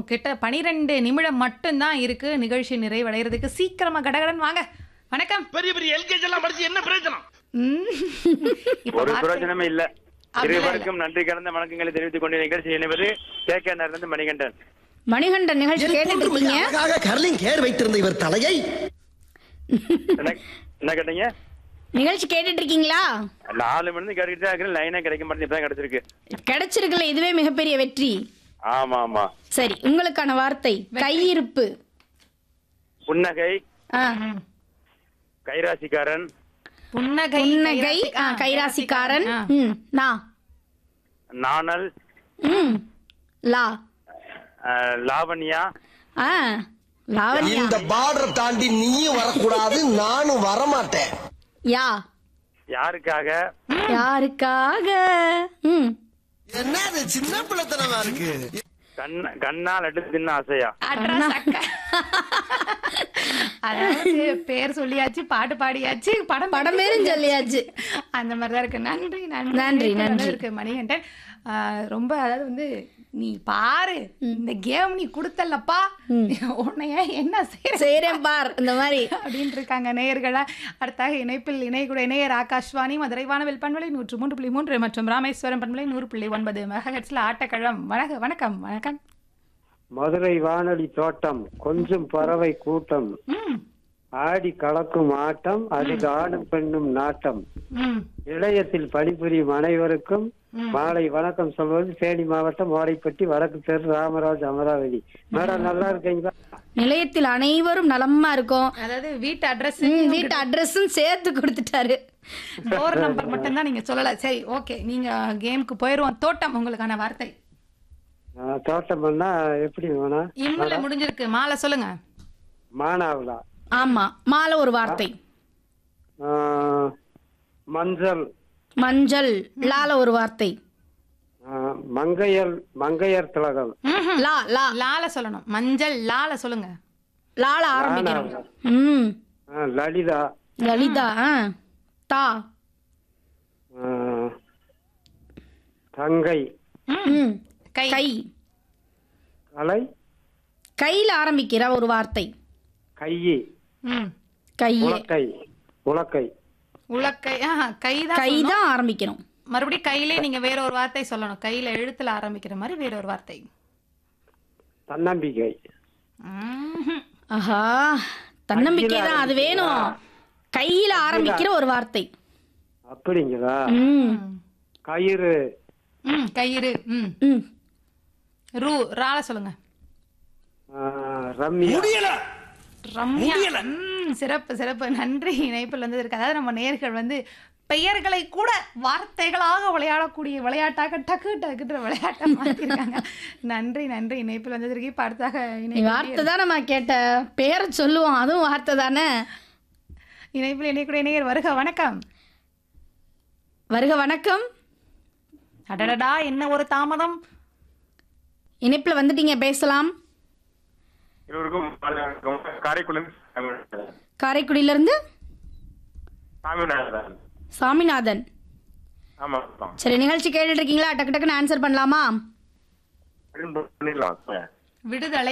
கிட்ட பனிரெண்டு நிமிடம் மட்டும்தான் இருக்கு நிகழ்ச்சி நிறைவடைகிறதுக்கு சீக்கிரமா கடகடன் வாங்க வணக்கம் பெரிய பெரிய எல்கேஜி எல்லாம் படிச்சு என்ன பிரயோஜனம் ம். இப்ப ஒரு வார்த்தை- பிரயோஜனமே இல்ல அப்படிலாம் இருவருக்கும் நன்றி கலந்த வணக்கங்களை தெரிவித்துக் கொண்டு நிகழ்ச்சி இணைவது கே கே இருந்து மணிகண்டன் மணிகண்டன் நிகழ்ச்சி கேட்டுட்டு இருக்கீங்க அழகாக கர்லிங் கேர் வைத்திருந்த இவர் தலையை என்ன என்ன கேட்டீங்க நிகழ்ச்சி கேட்டுட்டு இருக்கீங்களா நாலு மணி கேட்டுக்கிட்டு தான் இருக்கிறேன் லைனே கிடைக்க மாட்டேன் இப்பதான் கிடைச்சிருக்கு கிடைச்சிருக்குல்ல இதுவே மிகப்பெரிய வெற்றி ஆமா ஆமா சரி உங்களுக்கான வார்த்தை கையிருப்பு புன்னகை ஆ, கைராசிக்காரன் புன்னகை புன்னகை ஆ, ஆ, கைராசிக்காரன் ஆ. ம், நா நாணல் ம் லா அஹ், லாவண்யா ஆ லாவண்யா இந்த பார்டர் தாண்டி நீயும் வரக்கூடாது நானும் வரமாட்டேன் யா யாருக்காக யாருக்காக ம் என்ன அது சின்ன பிள்ளைத்தனமா இருக்கு கண் கண்ணால் எடுத்து தின்ன ஆசையா அட்ரஸ் அக்கா. அதாவது பேர் சொல்லியாச்சு பாட்டு பாடியாச்சு படம் படம் பேரும் சொல்லியாச்சு அந்த மாதிரிதான் இருக்கு நன்றி நன்றி நன்றி, இணைப்புல நன்றி. இருக்கு மணிகண்டன் ஆஹ், ரொம்ப அதாவது வந்து நீ பாரு இந்த கேம் நீ கொடுத்தல்லப்பா உன்னைய என்ன செய்யற செய்றேன் பார் இந்த மாதிரி அப்படின்னு இருக்காங்க நேயர்களா அடுத்தாக இணைப்பில் இணையக்கூடிய இணையர் ஆகாஷ்வாணி மதுரை வானவில் பண்பலை நூற்று மூன்று புள்ளி மூன்று மற்றும் ராமேஸ்வரம் பண்பலை நூறு புள்ளி ஒன்பது மெகஹெட்ஸ்ல ஆட்டக்கழம் வணக்கம் வணக்கம் வணக்கம் மதுரை வானொலி தோட்டம் கொஞ்சம் பறவை கூட்டம் ம் ஆடி கலக்கும் ஆட்டம் அதில் ஆணும் பெண்ணும் நாட்டம் ம் இளையத்தில் பணிபுரியும் அனைவருக்கும் மாலை வணக்கம் சொல்வது தேனி மாவட்டம் ஓடைப்பட்டி வடக்கு தெரு ராமராஜ் அமராவதி மேடம் நல்லா இருக்கீங்களா நிலையத்தில் அனைவரும் நலமா இருக்கும் அதாவது வீட்டு அட்ரஸ் ம், வீட்டு அட்ரஸும் சேர்த்து கொடுத்துட்டாரு டோர் நம்பர் மட்டும் தான் நீங்க சொல்லல சரி ஓகே நீங்க கேமுக்கு போயிருவோம் தோட்டம் உங்களுக்கான வார்த்தை ஆ, தோட்டம் பண்ணா எப்படி வேணா இம்முல முடிஞ்சிருக்கு மாலை சொல்லுங்க மானாவலா ஆமா மாலை ஒரு வார்த்தை ஆ, மஞ்சள் மஞ்சள் லால ஒரு வார்த்தை ஆ, மங்கையர் மங்கையர் திலகம் ம்ஹும். லா லா லால சொல்லணும் மஞ்சள் லால சொல்லுங்க லால ஆரம்பிக்கணும் ம் ஆ, லலிதா லலிதா ஆ. தா ஆ, தங்கை ம் கை கை கலை கையில ஆரம்பிக்கிற ஒரு வார்த்தை கையி ம் கையே உலக்கை உலக்கை உலக்கை ஆஹா கைதான் கை சொல்லணும். தான் ஆரம்பிக்கணும் மறுபடியும் கையிலே நீங்க வேற ஒரு வார்த்தை சொல்லணும் கையில எழுத்துல ஆரம்பிக்கிற மாதிரி வேற ஒரு வார்த்தை தன்னம்பிக்கை ம்ஹும். ஆஹா தன்னம்பிக்கை தான் அது வேணும் கையில ஆரம்பிக்கிற ஒரு வார்த்தை அப்படிங்களா ம் கயிறு ம் கயிறு ம் ம் ரூ ரால சொல்லுங்க ஆ, ரம்யா ரம்யா ம் சிறப்பு சிறப்பு நன்றி இணைப்பில் வந்து இருக்கு அதாவது நம்ம நேர்கள் வந்து பெயர்களை கூட வார்த்தைகளாக விளையாடக்கூடிய விளையாட்டாக டக்கு டக்குன்ற விளையாட்டை மாற்றிருக்காங்க நன்றி நன்றி இணைப்பில் வந்ததற்கு இப்போ அடுத்தாக நீ இணைப்பு வார்த்தை தான் நம்ம கேட்ட பேரை சொல்லுவோம் அதுவும் வார்த்தை தானே இணைப்பில் இணைக்கூடிய நேயர் வருக வணக்கம் வருக வணக்கம் அடடடா என்ன ஒரு தாமதம் இணைப்புல வந்துட்டீங்க பேசலாம் இருவருக்கும் காரைக்குடி காரைக்குடியில இருந்து சாமிநாதன் சாமிநாதன் ஆமா சரி நிகழ்ச்சி கேட்டுட்டு இருக்கீங்களா டக்கு டக்குன்னு ஆன்சர் பண்ணலாமா பண்ணிடலாம் விடுதலை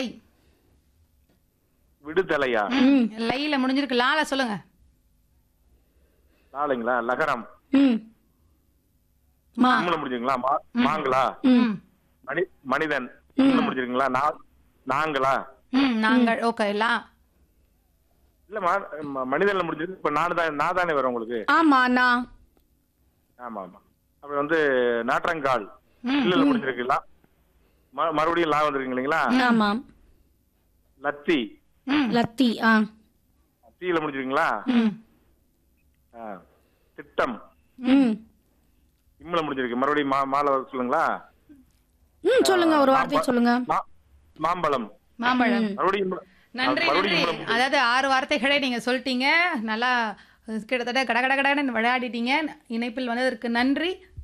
விடுதலையா ம் லைல முடிஞ்சிருக்கு லால சொல்லுங்க நாளைங்களா லகரம் ம் மா உம்முல முடிஞ்சுங்களா மா- மாங்களா ம் மனி மனிதன் உம்முல முடிஞ்சிருங்களா நா- நாங்களா ம் நாங்கள் ஓகே லா இல்ல மா- ம- மனிதன்ல முடிஞ்சிருக்கு இப்ப நானு தான் நான் தானே வரும் உங்களுக்கு ஆமா அண்ணா ஆமா ஆமா அப்புறம் வந்து நாற்றங்கால் ம். இல்ல முடிஞ்சிருக்குங்களா ம- மறுபடியும் லா வந்திருக்கீங்க இல்லைங்களா ஆமாம் லத்தி ம் லத்தி ஆ தீல முடிஞ்சிருக்கீங்களா ம் ஆ. திட்டம் ம் இம்முல முடிஞ்சிருக்கு மறுபடியும் மா மாலை சொல்லுங்களா ம் சொல்லுங்க ஒரு வார்த்தை சொல்லுங்க மா- மாம்பழம் மாம்பழம் மறுபடியும் இம்முல- நன்றி மறுபடியும் நன்றி இம்முல- அதாவது ஆறு வார்த்தைகளை நீங்க சொல்லிட்டீங்க நல்லா கிட்டத்தட்ட கட கட கடன்னு விளையாடிட்டீங்க இணைப்பில் வந்ததற்கு நன்றி